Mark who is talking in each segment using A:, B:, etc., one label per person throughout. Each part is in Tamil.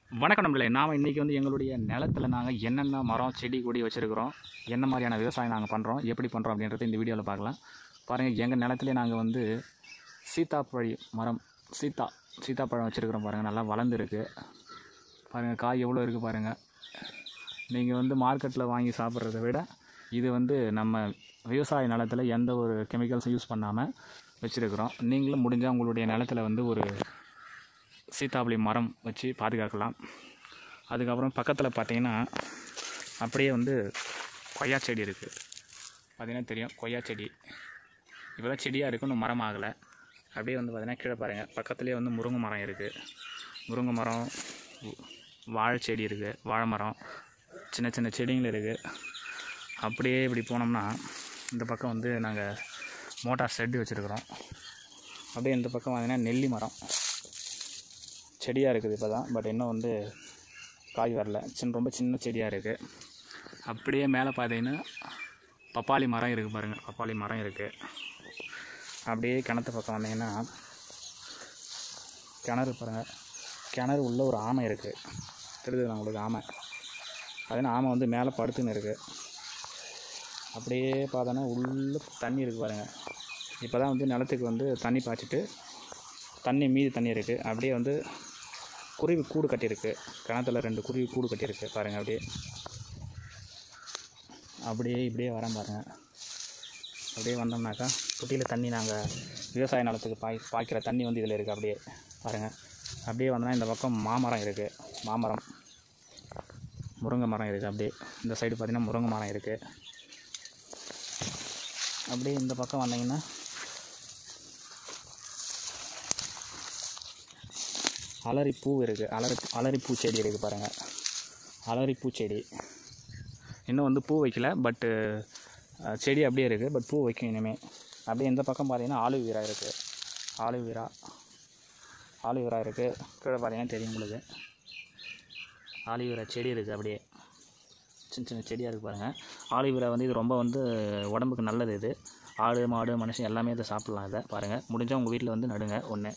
A: வணக்கம் நம்மளே நாம் இன்றைக்கி வந்து எங்களுடைய நிலத்தில் நாங்கள் என்னென்ன மரம் செடி கொடி வச்சுருக்கிறோம் என்ன மாதிரியான விவசாயம் நாங்கள் பண்ணுறோம் எப்படி பண்ணுறோம் அப்படின்றத இந்த வீடியோவில் பார்க்கலாம் பாருங்கள் எங்கள் நிலத்திலே நாங்கள் வந்து சீத்தாப்பழி மரம் சீத்தா சீத்தாப்பழம் வச்சுருக்கிறோம் பாருங்கள் நல்லா வளர்ந்துருக்கு பாருங்கள் காய் எவ்வளோ இருக்குது பாருங்கள் நீங்கள் வந்து மார்க்கெட்டில் வாங்கி சாப்பிட்றத விட இது வந்து நம்ம விவசாய நிலத்தில் எந்த ஒரு கெமிக்கல்ஸும் யூஸ் பண்ணாமல் வச்சுருக்கிறோம் நீங்களும் முடிஞ்சால் உங்களுடைய நிலத்தில் வந்து ஒரு சீத்தாப்பழி மரம் வச்சு பாதுகாக்கலாம் அதுக்கப்புறம் பக்கத்தில் பார்த்தீங்கன்னா அப்படியே வந்து கொய்யா செடி இருக்குது பார்த்தீங்கன்னா தெரியும் கொய்யா செடி இப்போ தான் செடியாக இருக்குது இன்னும் மரம் ஆகலை அப்படியே வந்து பார்த்தீங்கன்னா கீழே பாருங்கள் பக்கத்துலேயே வந்து முருங்கை மரம் இருக்குது முருங்கை மரம் வ- வாழை செடி இருக்குது வாழை மரம் சின்ன சின்ன செடிகள் இருக்குது அப்படியே இப்படி போனோம்னா இந்த பக்கம் வந்து நாங்கள் மோட்டார் ஷெட்டு வச்சுருக்குறோம் அப்படியே இந்த பக்கம் பார்த்தீங்கன்னா நெல்லி மரம் செடியாக இருக்குது இப்போ தான் பட் இன்னும் வந்து காய் வரல சின்ன ரொம்ப சின்ன செடியாக இருக்குது அப்படியே மேலே பார்த்தீங்கன்னா பப்பாளி மரம் இருக்குது பாருங்கள் பப்பாளி மரம் இருக்குது அப்படியே கிணத்து பக்கம் வந்தீங்கன்னா கிணறு பாருங்கள் கிணறு உள்ள ஒரு ஆமை இருக்குது தெரியுதுங்களா உங்களுக்கு ஆமை பார்த்தீங்கன்னா ஆமை வந்து மேலே படுத்துன்னு இருக்குது அப்படியே பார்த்தோன்னா உள்ள தண்ணி இருக்குது பாருங்கள் இப்போ தான் வந்து நிலத்துக்கு வந்து தண்ணி பாய்ச்சிட்டு தண்ணி மீதி தண்ணி இருக்குது அப்படியே வந்து குருவி கூடு கட்டியிருக்கு கிணத்துல ரெண்டு குருவி கூடு கட்டியிருக்கு பாருங்கள் அப்படியே அப்படியே இப்படியே வரேன் பாருங்கள் அப்படியே வந்தோம்னாக்கா தொட்டியில் தண்ணி நாங்கள் விவசாய நிலத்துக்கு பாய் பாய்க்கிற தண்ணி வந்து இதில் இருக்குது அப்படியே பாருங்கள் அப்படியே வந்தோன்னா இந்த பக்கம் மாமரம் இருக்குது மாமரம் முருங்கை மரம் இருக்குது அப்படியே இந்த சைடு பார்த்திங்கன்னா முருங்கை மரம் இருக்குது அப்படியே இந்த பக்கம் வந்தீங்கன்னா அலரி பூ இருக்குது அலரி அலரி பூச்செடி இருக்குது பாருங்கள் அலரி பூச்செடி இன்னும் வந்து பூ வைக்கல பட்டு செடி அப்படியே இருக்குது பட் பூ வைக்கும் இனிமேல் அப்படியே இந்த பக்கம் பார்த்தீங்கன்னா ஆலிவ் வீரா இருக்குது ஆலிவ் வீரா ஆலிவ் வீரா இருக்குது கீழே பார்த்தீங்கன்னா தெரியும் உங்களுக்கு ஆலிவ் வீரா செடி இருக்குது அப்படியே சின்ன சின்ன செடியாக இருக்குது பாருங்கள் ஆலிவ் வீரா வந்து இது ரொம்ப வந்து உடம்புக்கு நல்லது இது ஆடு மாடு மனுஷன் எல்லாமே இதை சாப்பிட்லாம் இதை பாருங்கள் முடிஞ்சால் உங்கள் வீட்டில் வந்து நடுங்க ஒன்று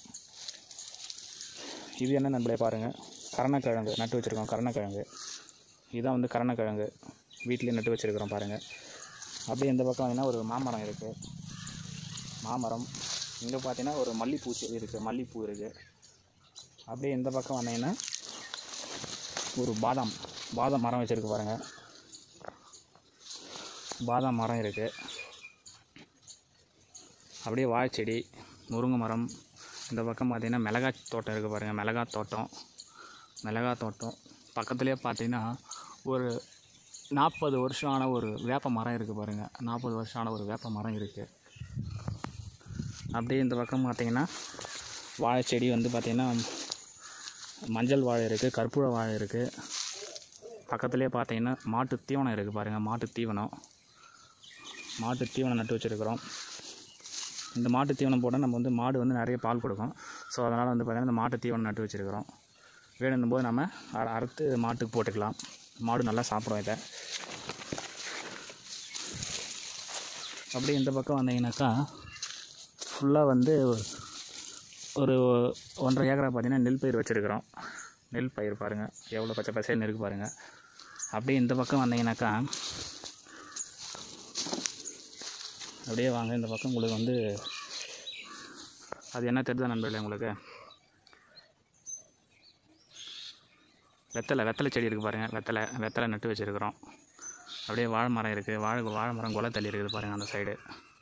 A: இது என்ன நம்மளே பாருங்கள் கரணக்கிழங்கு நட்டு வச்சுருக்கோம் கரணக்கிழங்கு இதுதான் வந்து கரணக்கிழங்கு வீட்டிலே நட்டு வச்சுருக்கிறோம் பாருங்கள் அப்படியே இந்த பக்கம் பார்த்தீங்கன்னா ஒரு மாமரம் இருக்குது மாமரம் இங்கே பார்த்தீங்கன்னா ஒரு மல்லிப்பூ செடி இருக்குது மல்லிப்பூ இருக்குது அப்படியே இந்த பக்கம் வந்தீங்கன்னா ஒரு பாதாம் பாதாம் மரம் வச்சுருக்கு பாருங்கள் பாதாம் மரம் இருக்குது அப்படியே வாழைச்செடி முருங்கை மரம் இந்த பக்கம் பார்த்தீங்கன்னா மிளகாய் தோட்டம் இருக்குது பாருங்கள் மிளகாய் தோட்டம் மிளகாய் தோட்டம் பக்கத்துலேயே பார்த்தீங்கன்னா ஒரு நாற்பது வருஷம் ஆன ஒரு வேப்ப மரம் இருக்குது பாருங்கள் நாற்பது வருஷம் ஆன ஒரு வேப்ப மரம் இருக்குது அப்படியே இந்த பக்கம் பார்த்தீங்கன்னா வாழைச்செடி வந்து பார்த்திங்கன்னா மஞ்சள் வாழை இருக்குது கற்பூர வாழை இருக்குது பக்கத்துலேயே பார்த்தீங்கன்னா மாட்டு தீவனம் இருக்குது பாருங்கள் மாட்டு தீவனம் மாட்டு தீவனம் நட்டு வச்சுருக்குறோம் இந்த மாட்டு தீவனம் போட்டால் நம்ம வந்து மாடு வந்து நிறைய பால் கொடுக்கும் ஸோ அதனால் வந்து பார்த்திங்கன்னா இந்த மாட்டு தீவனம் நட்டு வச்சுருக்கிறோம் வேணும்னும் போது நம்ம அற அறுத்து மாட்டுக்கு போட்டுக்கலாம் மாடு நல்லா சாப்பிடும் இதை அப்படியே இந்த பக்கம் வந்தீங்கன்னாக்கா ஃபுல்லாக வந்து ஒரு ஒன்றரை ஏக்கரா பார்த்தீங்கன்னா நெல் பயிர் வச்சுருக்கிறோம் நெல் பயிர் பாருங்கள் எவ்வளோ பச்சை பசேல்னு இருக்குது பாருங்கள் அப்படியே இந்த பக்கம் வந்தீங்கன்னாக்கா அப்படியே வாங்க இந்த பக்கம் உங்களுக்கு வந்து அது என்ன தெரியுதா நண்பர்களே உங்களுக்கு வெத்தலை வெத்தலை செடி இருக்குது பாருங்கள் வெத்தலை வெத்தலை நட்டு வச்சுருக்குறோம் அப்படியே வாழை மரம் இருக்குது வாழை வாழை மரம் கொலை தள்ளி இருக்குது பாருங்கள் அந்த சைடு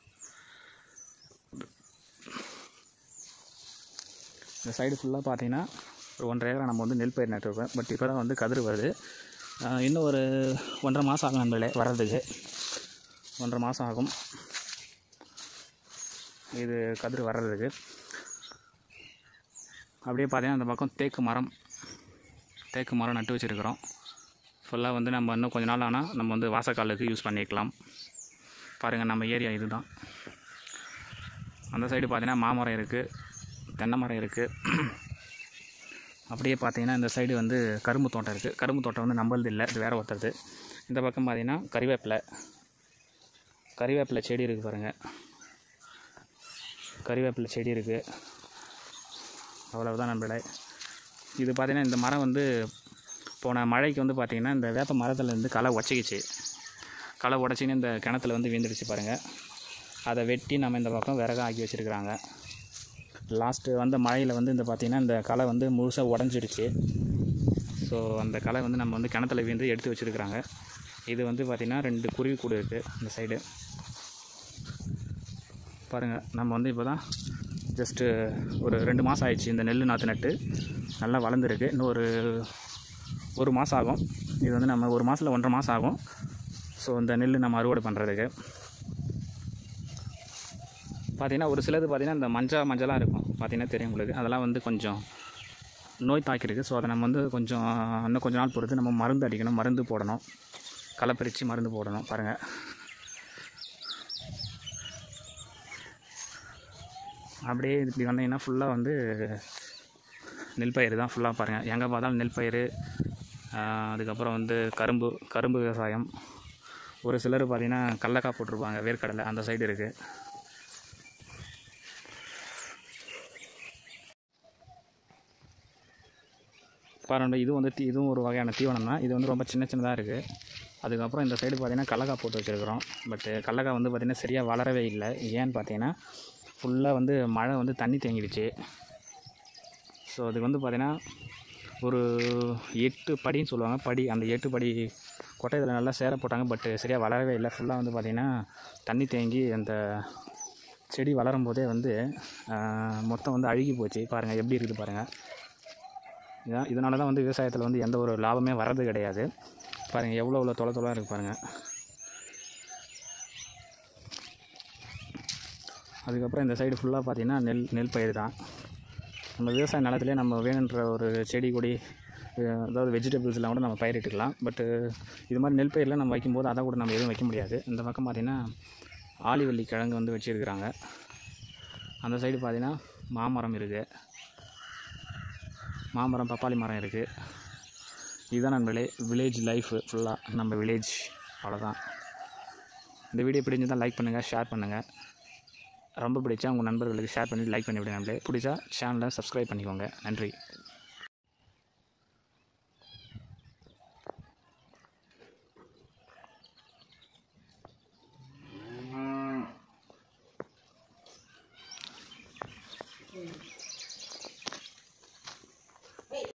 A: இந்த சைடு ஃபுல்லாக பார்த்தீங்கன்னா ஒரு ஒன்றரை ஏக்கரா நம்ம வந்து நெல் பயிர் நட்டுருக்கோம் பட் இப்போ தான் வந்து கதிர் வருது ஆஹ் இன்னும் ஒரு ஒன்றரை மாதம் ஆகும் நண்பர்களே வர்றதுக்கு ஒன்றரை மாதம் ஆகும் இது கதிர் வர்றதுக்கு அப்படியே பார்த்தீங்கன்னா அந்த பக்கம் தேக்கு மரம் தேக்கு மரம் நட்டு வச்சுருக்கிறோம் ஃபுல்லாக வந்து நம்ம இன்னும் கொஞ்ச நாள் ஆனால் நம்ம வந்து வாசக்காலுக்கு யூஸ் பண்ணிக்கலாம் பாருங்கள் நம்ம ஏரியா இதுதான் அந்த சைடு பார்த்தீங்கன்னா மாமரம் இருக்குது தென்னை மரம் இருக்குது அப்படியே பார்த்தீங்கன்னா இந்த சைடு வந்து கரும்பு தோட்டம் இருக்குது கரும்பு தோட்டம் வந்து நம்மளது இல்லை இது வேறு ஒருத்தருது இந்த பக்கம் பார்த்தீங்கன்னா கறிவேப்பிலை கறிவேப்பிலை செடி இருக்குது பாருங்கள் கறிவேப்பிலை செடி இருக்குது அவ்வளவுதான் நம்மள இது பார்த்தீங்கன்னா இந்த மரம் வந்து போன மழைக்கு வந்து பார்த்திங்கன்னா இந்த வேப்ப மரத்துலேருந்து களை உடச்சிக்கிச்சு களை உடச்சின்னு இந்த கிணத்துல வந்து வீந்துடுச்சு பாருங்கள் அதை வெட்டி நம்ம இந்த பக்கம் விறகு ஆக்கி வச்சுருக்குறாங்க லாஸ்ட்டு வந்த மழையில் வந்து இந்த பார்த்திங்கன்னா இந்த களை வந்து முழுசாக உடஞ்சிடுச்சு ஸோ அந்த களை வந்து நம்ம வந்து கிணத்துல வீந்து எடுத்து வச்சுருக்குறாங்க இது வந்து பார்த்திங்கன்னா ரெண்டு குருவி கூடு இருக்குது இந்த சைடு பாருங்கள் நம்ம வந்து இப்போ தான் ஜஸ்ட்டு ஒரு ரெண்டு மாதம் ஆயிடுச்சு இந்த நெல் நாற்று நட்டு நல்லா வளர்ந்துருக்கு இன்னும் ஒரு ஒரு மாதம் ஆகும் இது வந்து நம்ம ஒரு மாதத்தில் ஒன்றரை மாதம் ஆகும் ஸோ இந்த நெல் நம்ம அறுவடை பண்ணுறதுக்கு பார்த்திங்கன்னா ஒரு சிலது பார்த்திங்கன்னா இந்த மஞ்சள் மஞ்சளாக இருக்கும் பார்த்திங்கன்னா தெரியும் உங்களுக்கு அதெல்லாம் வந்து கொஞ்சம் நோய் தாக்கியிருக்கு ஸோ அதை நம்ம வந்து கொஞ்சம் இன்னும் கொஞ்ச நாள் பொறுத்து நம்ம மருந்து அடிக்கணும் மருந்து போடணும் களை பறித்து மருந்து போடணும் பாருங்கள் அப்படியே இப்படி வந்தீங்கன்னா ஃபுல்லாக வந்து நெல் பயிர் தான் ஃபுல்லாக பாருங்கள் எங்கே பார்த்தாலும் நெல் பயிர் அதுக்கப்புறம் வந்து கரும்பு கரும்பு விவசாயம் ஒரு சிலர் பார்த்திங்கன்னா கடலக்காய் போட்டிருப்பாங்க வேர்க்கடலை அந்த சைடு இருக்குது பாருங்க இது வந்து தீ இதுவும் ஒரு வகையான தீவனம் தான் இது வந்து ரொம்ப சின்ன சின்னதாக இருக்குது அதுக்கப்புறம் இந்த சைடு பார்த்திங்கன்னா கடலக்காய் போட்டு வச்சுருக்குறோம் பட்டு கடலக்காய் வந்து பார்த்திங்கன்னா சரியாக வளரவே இல்லை ஏன்னு பார்த்தீங்கன்னா ஃபுல்லாக வந்து மழை வந்து தண்ணி தேங்கிடுச்சு ஸோ அதுக்கு வந்து பார்த்திங்கன்னா ஒரு எட்டு படின்னு சொல்லுவாங்க படி அந்த எட்டு படி கொட்டை இதில் நல்லா சேர போட்டாங்க பட் சரியாக வளரவே இல்லை ஃபுல்லாக வந்து பார்த்திங்கன்னா தண்ணி தேங்கி அந்த செடி வளரும் போதே வந்து ஆஹ், மொத்தம் வந்து அழுகி போச்சு பாருங்கள் எப்படி இருக்குது பாருங்கள் இதான் இதனால தான் வந்து விவசாயத்தில் வந்து எந்த ஒரு லாபமே வர்றது கிடையாது பாருங்கள் எவ்வளோ எவ்வளோ தொலை தொலை இருக்குது பாருங்கள் அதுக்கப்புறம் இந்த சைடு ஃபுல்லாக பார்த்தீங்கன்னா நெல் நெல் பயிர் தான் நம்ம விவசாய நிலத்திலே நம்ம வேணுன்ற ஒரு செடி கொடி அஹ் அதாவது வெஜிடபிள்ஸ்லாம் கூட நம்ம பயிரிட்டுக்கலாம் பட்டு இது மாதிரி நெல் பயிரெலாம் நம்ம வைக்கும்போது அதை கூட நம்ம எதுவும் வைக்க முடியாது இந்த பக்கம் பார்த்திங்கன்னா ஆலிவள்ளி கிழங்கு வந்து வச்சுருக்குறாங்க அந்த சைடு பார்த்திங்கன்னா மாமரம் இருக்குது மாமரம் பப்பாளி மரம் இருக்குது இதுதான் நண்பர்களே வில்லேஜ் லைஃப் ஃபுல்லாக நம்ம வில்லேஜ் அவ்வளோதான் இந்த வீடியோ பிடிச்சிருந்தால் லைக் பண்ணுங்கள் ஷேர் பண்ணுங்கள் ரொம்ப பிடிச்சா உங்கள் நண்பர்களுக்கு ஷேர் பண்ணி லைக் பண்ணி விடுங்க நண்பர்களே பிடிச்சா சேனலை சப்ஸ்கிரைப் பண்ணிக்கோங்க நன்றி